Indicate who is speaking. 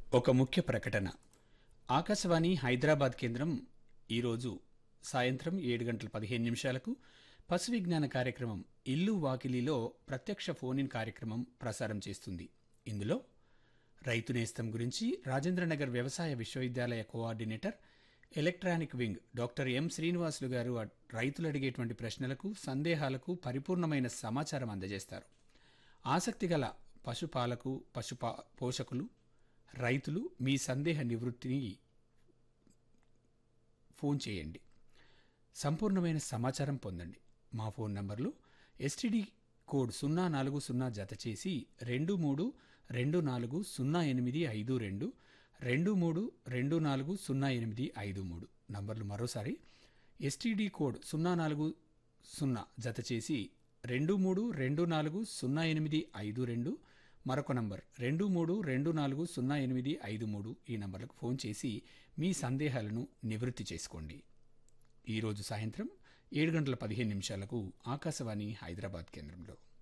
Speaker 1: ఒక ముఖ్య ప్రకటన ఆకాశవాణి హైదరాబాద్ కేంద్రం ఈరోజు సాయంత్రం ఏడు గంటల పదిహేను నిమిషాలకు పశు విజ్ఞాన కార్యక్రమం ఇల్లు వాకిలిలో ప్రత్యక్ష ఫోన్ ఇన్ కార్యక్రమం ప్రసారం చేస్తుంది ఇందులో రైతు నేస్తం గురించి రాజేంద్రనగర్ వ్యవసాయ విశ్వవిద్యాలయ coordinator electronic wing doctor M Srinivasulu garu ఆ రైతులు అడిగేటువంటి ప్రశ్నలకు సందేహాలకు పరిపూర్ణమైన సమాచారం అందజేస్తారు ఆసక్తి గల పశుపాలకు పశుపా పోషకులు రైతులు మీ సందేహ నివృత్తిని ఫోన్ చేయండి సంపూర్ణమైన సమాచారం పొందండి మా ఫోన్ నంబర్లు ఎస్టీడీ కోడ్ సున్నా నాలుగు సున్నా జత చేసి రెండు మూడు రెండు నాలుగు సున్నా ఎనిమిది ఐదు రెండు రెండు మూడు రెండు నాలుగు సున్నా ఎనిమిది ఐదు మూడు నంబర్లు మరోసారి ఎస్టీడీ కోడ్ సున్నా నాలుగు సున్నా జత చేసి రెండు మూడు రెండు నాలుగు సున్నా ఎనిమిది ఐదు రెండు మరొక నంబర్ రెండు మూడు రెండు నాలుగు సున్నా ఎనిమిది ఐదు మూడు ఈ నంబర్లకు ఫోన్ చేసి మీ సందేహాలను నివృత్తి చేసుకోండి ఈరోజు సాయంత్రం ఏడు గంటల పదిహేను నిమిషాలకు ఆకాశవాణి హైదరాబాద్ కేంద్రంలో